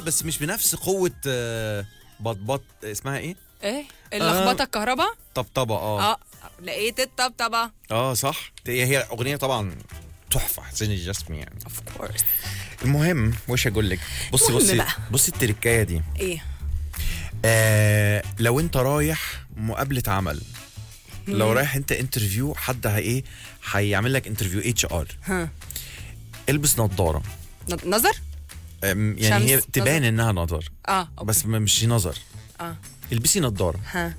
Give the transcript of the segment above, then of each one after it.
بس مش بنفس قوه آه، بطبط اسمها ايه ايه اللخبطه الكهرباء طبطبه اه اه لقيت الطبطبه اه صح هي هي اغنيه طبعا تحفه حسين الجسمي يعني اوف كورس المهم وش اقول لك بصي المهم بصي بقى. بصي التركايه دي ايه آه لو انت رايح مقابله عمل لو رايح انت انترفيو حد هي ايه هيعمل لك انترفيو اتش ار ها البس نظاره ن- نظر أم، يعني هي شمس، تبان نظر. انها نظر اه أوكي. بس م- مش نظر اه البسي نظاره ها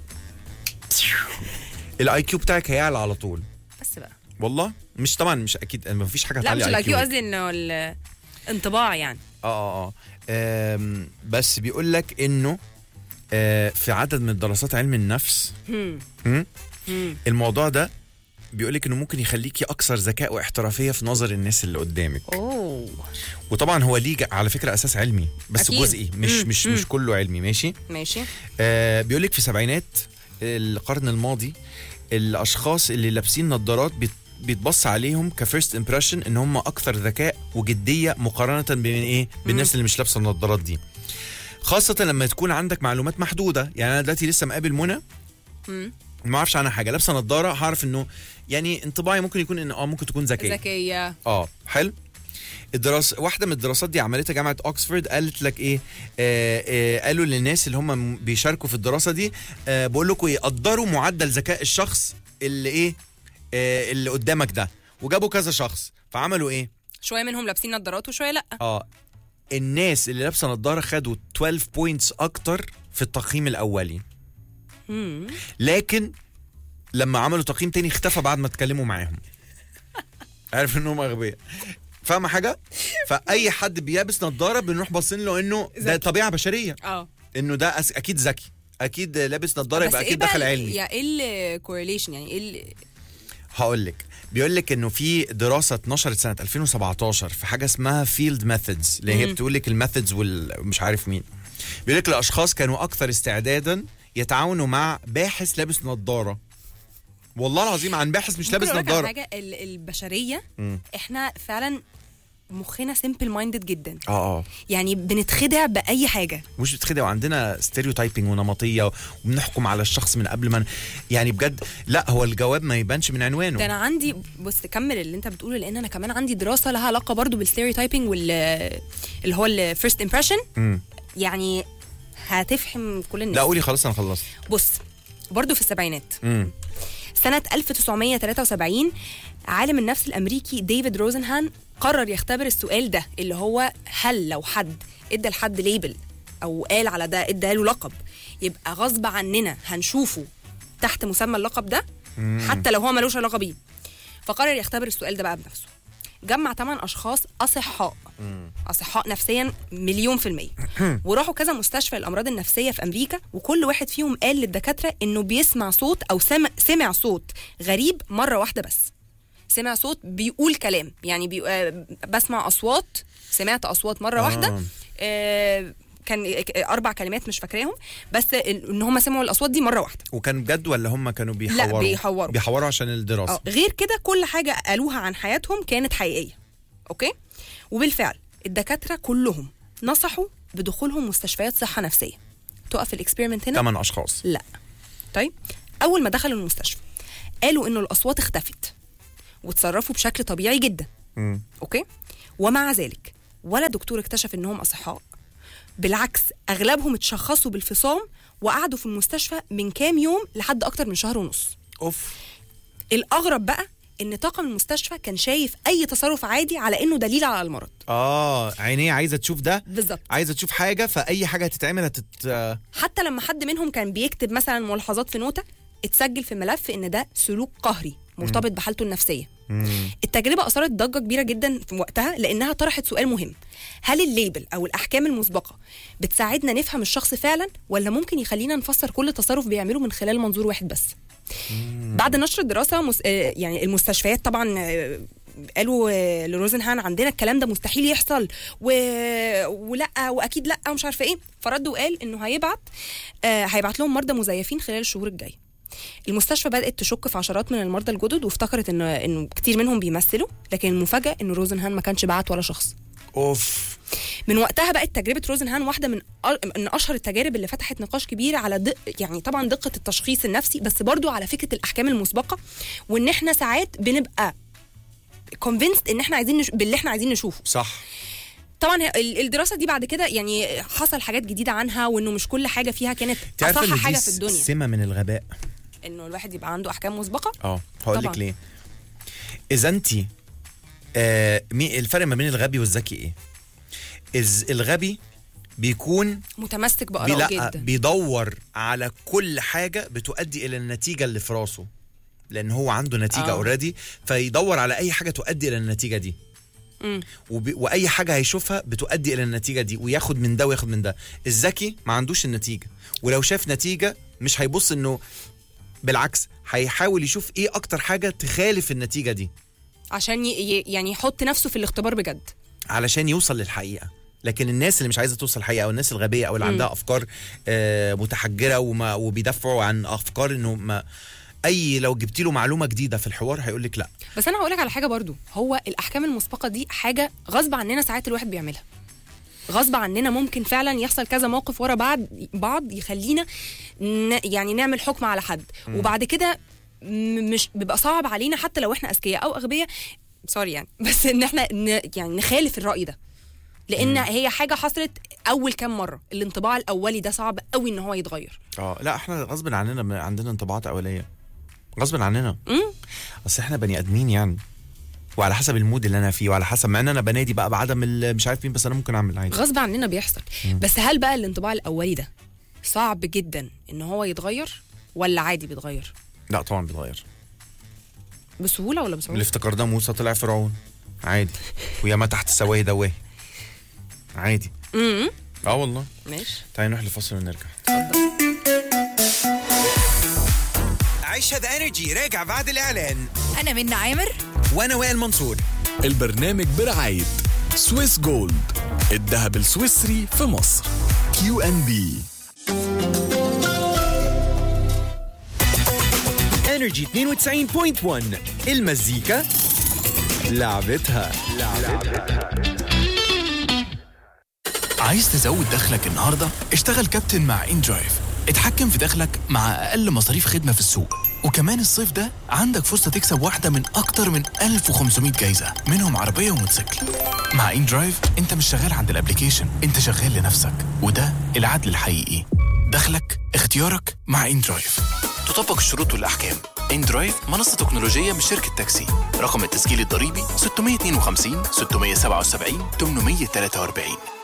الاي كيو بتاعك هيعلى على طول بس بقى والله مش طبعا مش اكيد ما فيش حاجه لا هتعلي مش الاي الاي كيو كيو قصدي انه الانطباع يعني اه اه اه آم، بس بيقول لك انه آه، في عدد من دراسات علم النفس هم. هم؟ هم. الموضوع ده بيقول لك انه ممكن يخليكي اكثر ذكاء واحترافيه في نظر الناس اللي قدامك اوه وطبعا هو ليه ج- على فكره اساس علمي بس أكيد. جزئي مش مم، مش مم. مش كله علمي ماشي ماشي آه بيقول لك في سبعينات القرن الماضي الاشخاص اللي لابسين نظارات بيت- بيتبص عليهم كفيرست امبريشن ان هم اكثر ذكاء وجديه مقارنه بين ايه بالناس اللي مش لابسه النظارات دي خاصة لما تكون عندك معلومات محدودة يعني أنا دلوقتي لسه مقابل منى مم. ما اعرفش عنها حاجة لابسة نظارة هعرف إنه يعني انطباعي ممكن يكون إن اه ممكن تكون ذكية ذكيه اه حلو الدراسة واحدة من الدراسات دي عملتها جامعة اوكسفورد قالت لك ايه آه آه قالوا للناس اللي هم م- بيشاركوا في الدراسة دي آه بقول لكم ايه قدروا معدل ذكاء الشخص اللي ايه آه اللي قدامك ده وجابوا كذا شخص فعملوا ايه شويه منهم لابسين نظارات وشويه لا اه الناس اللي لابسه نظاره خدوا 12 بوينتس اكتر في التقييم الاولي مم. لكن لما عملوا تقييم تاني اختفى بعد ما اتكلموا معاهم عارف انهم اغبياء فاهمه حاجه فاي حد بيلبس نظاره بنروح باصين له انه ده ذكي. طبيعه بشريه اه انه ده أس- اكيد ذكي اكيد لابس نظاره بس يبقى ايه اكيد بقى دخل ال- علمي يا ايه الكورليشن يعني ايه ال- هقول لك بيقول لك انه في دراسه اتنشرت سنه 2017 في حاجه اسمها فيلد ميثودز اللي هي مم. بتقول لك الميثودز والمش عارف مين بيقول لك الاشخاص كانوا اكثر استعدادا يتعاونوا مع باحث لابس نظاره والله العظيم عن باحث مش ممكن لابس أقول لك على نظاره حاجه ال- البشريه مم. احنا فعلا مخنا سيمبل مايندد جدا اه اه يعني بنتخدع باي حاجه مش بتخدع وعندنا ستيريوتايبنج ونمطيه وبنحكم على الشخص من قبل ما ن- يعني بجد لا هو الجواب ما يبانش من عنوانه ده انا عندي بص كمل اللي انت بتقوله لان انا كمان عندي دراسه لها علاقه برضو بالستيريوتايبنج وال اللي هو الفيرست امبريشن مم. يعني هتفهم كل الناس لا قولي خلاص انا خلصت بص برضو في السبعينات مم. سنة 1973 عالم النفس الأمريكي ديفيد روزنهان قرر يختبر السؤال ده اللي هو هل لو حد ادى لحد ليبل أو قال على ده ادى له لقب يبقى غصب عننا هنشوفه تحت مسمى اللقب ده حتى لو هو ملوش علاقة بيه فقرر يختبر السؤال ده بقى بنفسه جمع 8 أشخاص أصحاء أصحاء نفسيا مليون في المية وراحوا كذا مستشفى الأمراض النفسية في أمريكا وكل واحد فيهم قال للدكاترة إنه بيسمع صوت أو سمع, سمع صوت غريب مرة واحدة بس سمع صوت بيقول كلام يعني بي... آه، بسمع أصوات سمعت أصوات مرة آه. واحدة آه، كان أربع كلمات مش فاكراهم بس ال- إن هم سمعوا الأصوات دي مرة واحدة وكان بجد ولا هم كانوا بيحوروا بيحوروا. بيحوروا عشان الدراسه اه غير كده كل حاجه قالوها عن حياتهم كانت حقيقيه اوكي وبالفعل الدكاتره كلهم نصحوا بدخولهم مستشفيات صحه نفسيه تقف الاكسبيرمنت هنا ثمان اشخاص لا طيب اول ما دخلوا المستشفى قالوا انه الاصوات اختفت وتصرفوا بشكل طبيعي جدا مم. اوكي ومع ذلك ولا دكتور اكتشف انهم اصحاء بالعكس اغلبهم اتشخصوا بالفصام وقعدوا في المستشفى من كام يوم لحد اكتر من شهر ونص اوف الاغرب بقى ان طاقم المستشفى كان شايف اي تصرف عادي على انه دليل على المرض اه عينيه عايزه تشوف ده بالظبط عايزه تشوف حاجه فاي حاجه هتتعمل هتت آه، حتى لما حد منهم كان بيكتب مثلا ملاحظات في نوتة اتسجل في ملف ان ده سلوك قهري مرتبط بحالته النفسيه مم. التجربه اثارت ضجه كبيره جدا في وقتها لانها طرحت سؤال مهم هل الليبل او الاحكام المسبقه بتساعدنا نفهم الشخص فعلا ولا ممكن يخلينا نفسر كل تصرف بيعمله من خلال منظور واحد بس بعد نشر الدراسه مس... آه، يعني المستشفيات طبعا آه، قالوا آه، لروزنهان عندنا الكلام ده مستحيل يحصل و... ولا واكيد لا ومش عارفه ايه فرد وقال انه هيبعت آه، هيبعت لهم مرضى مزيفين خلال الشهور الجايه المستشفى بدات تشك في عشرات من المرضى الجدد وافتكرت انه انه كتير منهم بيمثلوا لكن المفاجاه انه روزنهان ما كانش بعت ولا شخص اوف من وقتها بقت تجربه روزنهان واحده من أ- من اشهر التجارب اللي فتحت نقاش كبير على دق يعني طبعا دقه التشخيص النفسي بس برضو على فكره الاحكام المسبقه وان احنا ساعات بنبقى convinced ان احنا عايزين نش... باللي احنا عايزين نشوفه صح طبعا هي- ال- الدراسه دي بعد كده يعني حصل حاجات جديده عنها وانه مش كل حاجه فيها كانت تعرف اصح ان حاجه دي في الدنيا سمه من الغباء انه الواحد يبقى عنده احكام مسبقه اه هقول لك طبعاً. ليه اذا انت آه مي- الفرق ما بين الغبي والذكي ايه إز الغبي بيكون متمسك بي بارائه لا جدا بيدور على كل حاجه بتؤدي الى النتيجه اللي في راسه لان هو عنده نتيجه آه. اوريدي فيدور على اي حاجه تؤدي الى النتيجه دي مم. وب... واي حاجه هيشوفها بتؤدي الى النتيجه دي وياخد من ده وياخد من ده الذكي ما عندوش النتيجه ولو شاف نتيجه مش هيبص انه بالعكس هيحاول يشوف ايه اكتر حاجه تخالف النتيجه دي عشان ي... ي- يعني يحط نفسه في الاختبار بجد علشان يوصل للحقيقه لكن الناس اللي مش عايزه توصل الحقيقه او الناس الغبيه او اللي مم. عندها افكار آه متحجره وما وبيدافعوا عن افكار انه ما اي لو جبت له معلومه جديده في الحوار هيقول لك لا بس انا هقول لك على حاجه برضو هو الاحكام المسبقه دي حاجه غصب عننا ساعات الواحد بيعملها غصب عننا ممكن فعلا يحصل كذا موقف ورا بعض بعض يخلينا ن... يعني نعمل حكم على حد وبعد كده م- مش بيبقى صعب علينا حتى لو احنا اذكياء او اغبياء سوري يعني بس ان احنا ن... يعني نخالف الراي ده لان هي حاجه حصلت اول كام مره الانطباع الاولي ده صعب قوي ان هو يتغير اه لا احنا غصب عننا م- عندنا انطباعات اوليه غصب عننا امم اصل احنا بني ادمين يعني وعلى حسب المود اللي انا فيه وعلى حسب مع ان انا بنادي بقى بعدم ال- مش عارف مين بس انا ممكن اعمل عادي غصب عننا بيحصل بس هل بقى الانطباع الاولي ده صعب جدا ان هو يتغير ولا عادي بيتغير لا طبعا بيتغير بسهوله ولا اللي بصعوبه افتكرناه موسى طلع فرعون عادي وياما تحت سواهي دواهي عادي امم اه والله ماشي تعالي نروح لفاصل ونرجع عيشها ذا انرجي راجع بعد الاعلان أنا منى عامر وانا وائل منصور البرنامج برعاية سويس جولد الذهب السويسري في مصر كيو ان بي انرجي 92.1 المزيكا لعبتها عايز تزود دخلك النهاردة؟ اشتغل كابتن مع ان درايف اتحكم في دخلك مع أقل مصاريف خدمة في السوق وكمان الصيف ده عندك فرصة تكسب واحدة من أكتر من 1500 جايزة منهم عربية وموتوسيكل مع ان درايف انت مش شغال عند الابليكيشن انت شغال لنفسك وده العدل الحقيقي دخلك اختيارك مع ان درايف تطبق الشروط والأحكام ان درايف منصة تكنولوجية من شركة تاكسي رقم التسجيل الضريبي 652 677 843